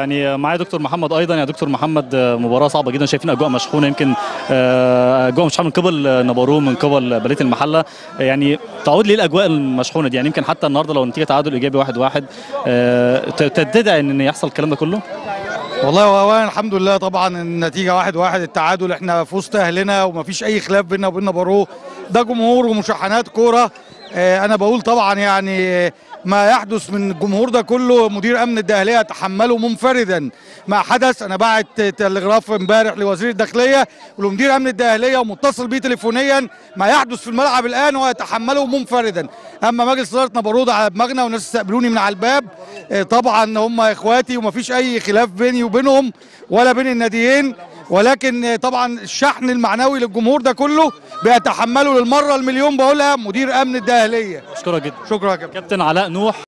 يعني معايا دكتور محمد ايضا يا دكتور محمد آه، مباراه صعبه جدا شايفين اجواء مشحونه يمكن آه، اجواء مشحونه من قبل آه، نبارو من قبل بلديه المحله آه، يعني تعود ليه الاجواء المشحونه دي يعني يمكن حتى النهارده لو النتيجه تعادل ايجابي واحد واحد آه، ت- تدعي ان يحصل الكلام ده كله والله هو أولاً الحمد لله طبعا النتيجه واحد واحد التعادل احنا في وسط اهلنا ومفيش اي خلاف بيننا وبين بارو ده جمهور ومشاحنات كوره آه، انا بقول طبعا يعني ما يحدث من الجمهور ده كله مدير امن الداخليه يتحمله منفردا ما حدث انا بعت تلغراف امبارح لوزير الداخليه ولمدير امن الداخليه ومتصل بيه تليفونيا ما يحدث في الملعب الان هو يتحمله منفردا اما مجلس اداره نبرود على دماغنا والناس استقبلوني من على الباب آه، طبعا هم اخواتي ومفيش اي خلاف بيني وبينهم ولا بين الناديين ولكن آه، طبعا الشحن المعنوي للجمهور ده كله بيتحمله للمره المليون بقولها مدير امن الداخليه اشكرك جدا شكرا يا كابتن كابتن علاء نوح